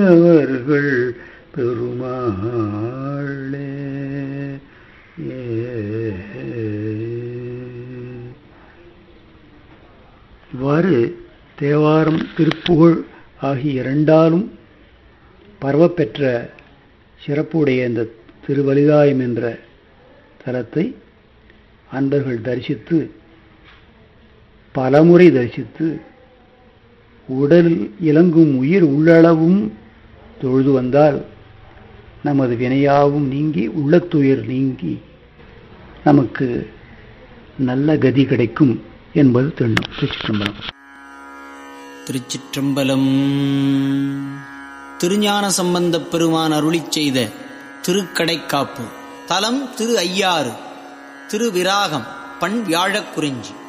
அந்தவர்கள் பெருமாளே ஏ. இவ்வாறு தேவாரம் திருப்புகழ் ஆகிய இரண்டாலும் பரவப்பெற்ற சிறப்புடைய இந்த திருவலிதாயம் என்ற தலத்தை அன்பர்கள் தரிசித்து பலமுறை தரிசித்து உடலில் இலங்கும் உயிர் உள்ளளவும் தொழுது வந்தால் நமது வினையாவும் நீங்கி உள்ளத்துயிர் நீங்கி நமக்கு நல்ல கதி கிடைக்கும் என்பது திண்ணம் திருச்சிற்றம்பலம் திருச்சிற்றம்பலம் திருஞான சம்பந்தப் பெருமான் அருளிச் செய்த திருக்கடைக்காப்பு தலம் திரு ஐயாறு திருவிராகம் பண் வியாழக் குறிஞ்சி